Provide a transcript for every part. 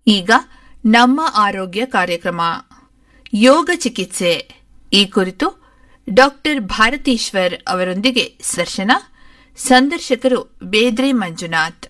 ಈಗ ನಮ್ಮ ಆರೋಗ್ಯ ಕಾರ್ಯಕ್ರಮ ಯೋಗ ಚಿಕಿತ್ಸೆ ಈ ಕುರಿತು ಡಾಕ್ಟರ್ ಭಾರತೀಶ್ವರ್ ಅವರೊಂದಿಗೆ ದರ್ಶನ ಸಂದರ್ಶಕರು ಬೇದ್ರೆ ಮಂಜುನಾಥ್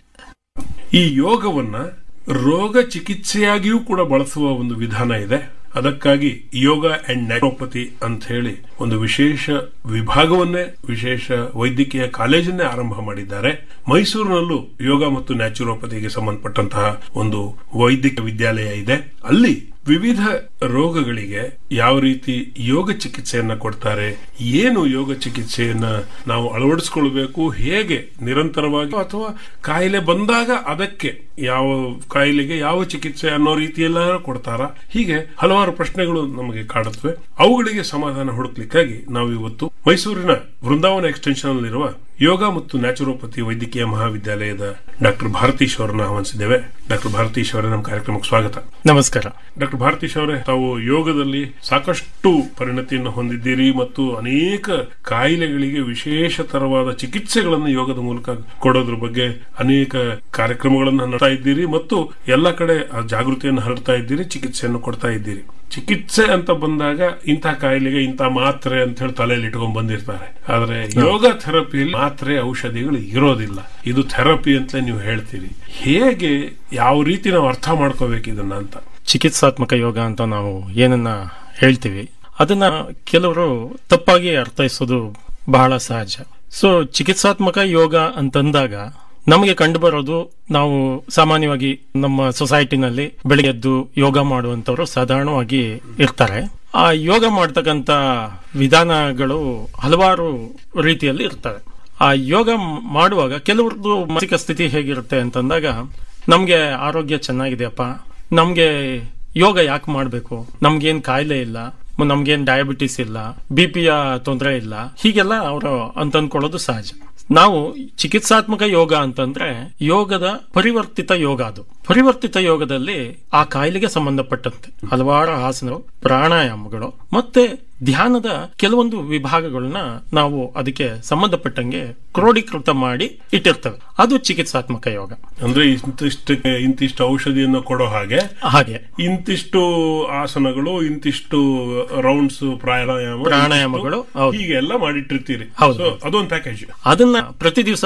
ಈ ಯೋಗವನ್ನ ರೋಗ ಚಿಕಿತ್ಸೆಯಾಗಿಯೂ ಕೂಡ ಬಳಸುವ ಒಂದು ವಿಧಾನ ಇದೆ ಅದಕ್ಕಾಗಿ ಯೋಗ ಅಂಡ್ ನ್ಯಾಚುರೋಪತಿ ಅಂತ ಹೇಳಿ ಒಂದು ವಿಶೇಷ ವಿಭಾಗವನ್ನೇ ವಿಶೇಷ ವೈದ್ಯಕೀಯ ಕಾಲೇಜನ್ನೇ ಆರಂಭ ಮಾಡಿದ್ದಾರೆ ಮೈಸೂರಿನಲ್ಲೂ ಯೋಗ ಮತ್ತು ನ್ಯಾಚುರೋಪತಿಗೆ ಸಂಬಂಧಪಟ್ಟಂತಹ ಒಂದು ವೈದ್ಯಕೀಯ ವಿದ್ಯಾಲಯ ಇದೆ ಅಲ್ಲಿ ವಿವಿಧ ರೋಗಗಳಿಗೆ ಯಾವ ರೀತಿ ಯೋಗ ಚಿಕಿತ್ಸೆಯನ್ನ ಕೊಡ್ತಾರೆ ಏನು ಯೋಗ ಚಿಕಿತ್ಸೆಯನ್ನ ನಾವು ಅಳವಡಿಸಿಕೊಳ್ಬೇಕು ಹೇಗೆ ನಿರಂತರವಾಗಿ ಅಥವಾ ಕಾಯಿಲೆ ಬಂದಾಗ ಅದಕ್ಕೆ ಯಾವ ಕಾಯಿಲೆಗೆ ಯಾವ ಚಿಕಿತ್ಸೆ ಅನ್ನೋ ರೀತಿಯೆಲ್ಲ ಕೊಡ್ತಾರ ಹೀಗೆ ಹಲವಾರು ಪ್ರಶ್ನೆಗಳು ನಮಗೆ ಕಾಡುತ್ತವೆ ಅವುಗಳಿಗೆ ಸಮಾಧಾನ ಹುಡುಕ್ಲಿಕ್ಕಾಗಿ ನಾವು ಇವತ್ತು ಮೈಸೂರಿನ ವೃಂದಾವನ ಎಕ್ಸ್ಟೆನ್ಷನ್ ನಲ್ಲಿರುವ ಯೋಗ ಮತ್ತು ನ್ಯಾಚುರೋಪತಿ ವೈದ್ಯಕೀಯ ಮಹಾವಿದ್ಯಾಲಯದ ಡಾಕ್ಟರ್ ಭಾರತೀಶ್ ಅವರನ್ನ ಆಹ್ವಾನಿಸಿದ್ದೇವೆ ಡಾಕ್ಟರ್ ಭಾರತೀಶ್ ಅವರೇ ನಮ್ಮ ಕಾರ್ಯಕ್ರಮಕ್ಕೆ ಸ್ವಾಗತ ನಮಸ್ಕಾರ ಡಾಕ್ಟರ್ ಭಾರತೀಶ್ ಅವರೇ ತಾವು ಯೋಗದಲ್ಲಿ ಸಾಕಷ್ಟು ಪರಿಣತಿಯನ್ನು ಹೊಂದಿದ್ದೀರಿ ಮತ್ತು ಅನೇಕ ಕಾಯಿಲೆಗಳಿಗೆ ವಿಶೇಷ ತರವಾದ ಚಿಕಿತ್ಸೆಗಳನ್ನು ಯೋಗದ ಮೂಲಕ ಕೊಡೋದ್ರ ಬಗ್ಗೆ ಅನೇಕ ಕಾರ್ಯಕ್ರಮಗಳನ್ನು ನಡೆಸ್ತಾ ಇದ್ದೀರಿ ಮತ್ತು ಎಲ್ಲ ಕಡೆ ಆ ಜಾಗೃತಿಯನ್ನು ಹರಡ್ತಾ ಇದ್ದೀರಿ ಚಿಕಿತ್ಸೆಯನ್ನು ಕೊಡ್ತಾ ಇದ್ದೀರಿ ಚಿಕಿತ್ಸೆ ಅಂತ ಬಂದಾಗ ಇಂಥ ಕಾಯಿಲೆಗೆ ಇಂಥ ಮಾತ್ರೆ ಅಂತ ಹೇಳಿ ತಲೆಯಲ್ಲಿ ಇಟ್ಕೊಂಡ್ ಬಂದಿರ್ತಾರೆ ಆದ್ರೆ ಯೋಗ ಥೆರಪಿಯಲ್ಲಿ ಮಾತ್ರೆ ಔಷಧಿಗಳು ಇರೋದಿಲ್ಲ ಇದು ಥೆರಪಿ ಅಂತಲೇ ನೀವು ಹೇಳ್ತೀರಿ ಹೇಗೆ ಯಾವ ರೀತಿ ನಾವು ಅರ್ಥ ಮಾಡ್ಕೋಬೇಕು ಇದನ್ನ ಅಂತ ಚಿಕಿತ್ಸಾತ್ಮಕ ಯೋಗ ಅಂತ ನಾವು ಏನನ್ನ ಹೇಳ್ತೀವಿ ಅದನ್ನ ಕೆಲವರು ತಪ್ಪಾಗಿ ಅರ್ಥೈಸೋದು ಬಹಳ ಸಹಜ ಸೊ ಚಿಕಿತ್ಸಾತ್ಮಕ ಯೋಗ ಅಂತಂದಾಗ ನಮಗೆ ಕಂಡುಬರೋದು ನಾವು ಸಾಮಾನ್ಯವಾಗಿ ನಮ್ಮ ಸೊಸೈಟಿನಲ್ಲಿ ಬೆಳಿಗ್ಗೆ ಎದ್ದು ಯೋಗ ಮಾಡುವಂತವರು ಸಾಧಾರಣವಾಗಿ ಇರ್ತಾರೆ ಆ ಯೋಗ ಮಾಡ್ತಕ್ಕಂತ ವಿಧಾನಗಳು ಹಲವಾರು ರೀತಿಯಲ್ಲಿ ಇರ್ತವೆ ಆ ಯೋಗ ಮಾಡುವಾಗ ಕೆಲವ್ರದ್ದು ಮಾನಸಿಕ ಸ್ಥಿತಿ ಹೇಗಿರುತ್ತೆ ಅಂತಂದಾಗ ನಮ್ಗೆ ಆರೋಗ್ಯ ಚೆನ್ನಾಗಿದೆಯಪ್ಪ ನಮ್ಗೆ ಯೋಗ ಯಾಕೆ ಮಾಡಬೇಕು ನಮ್ಗೇನ್ ಕಾಯಿಲೆ ಇಲ್ಲ ನಮ್ಗೇನ್ ಡಯಾಬಿಟಿಸ್ ಇಲ್ಲ ಬಿ ಪಿಯ ತೊಂದರೆ ಇಲ್ಲ ಹೀಗೆಲ್ಲ ಅವರು ಅಂತ ಅನ್ಕೊಳ್ಳೋದು ಸಹಜ ನಾವು ಚಿಕಿತ್ಸಾತ್ಮಕ ಯೋಗ ಅಂತಂದ್ರೆ ಯೋಗದ ಪರಿವರ್ತಿತ ಯೋಗ ಅದು ಪರಿವರ್ತಿತ ಯೋಗದಲ್ಲಿ ಆ ಕಾಯಿಲೆಗೆ ಸಂಬಂಧಪಟ್ಟಂತೆ ಹಲವಾರು ಆಸನಗಳು ಪ್ರಾಣಾಯಾಮಗಳು ಮತ್ತೆ ಧ್ಯಾನದ ಕೆಲವೊಂದು ವಿಭಾಗಗಳನ್ನ ನಾವು ಅದಕ್ಕೆ ಸಂಬಂಧಪಟ್ಟಂಗೆ ಕ್ರೋಢೀಕೃತ ಮಾಡಿ ಇಟ್ಟಿರ್ತೇವೆ ಅದು ಚಿಕಿತ್ಸಾತ್ಮಕ ಯೋಗ ಅಂದ್ರೆ ಇಂತಿಷ್ಟು ಇಂತಿಷ್ಟು ಔಷಧಿಯನ್ನು ಕೊಡೋ ಹಾಗೆ ಹಾಗೆ ಇಂತಿಷ್ಟು ಆಸನಗಳು ಇಂತಿಷ್ಟು ರೌಂಡ್ಸ್ ಪ್ರಾಣಾಯಾಮ ಪ್ರಾಣಾಯಾಮಗಳು, ಇಂತಿಷ್ಟು ಹೌದು. ಹೀಗೆಲ್ಲ ಮಾಡಿಟ್ಟಿರ್ತೀರಿ ಹೌದು. So, ಅದೊಂದು ಪ್ಯಾಕೇಜ್ ಅದನ್ನ ಪ್ರತಿ ದಿವಸ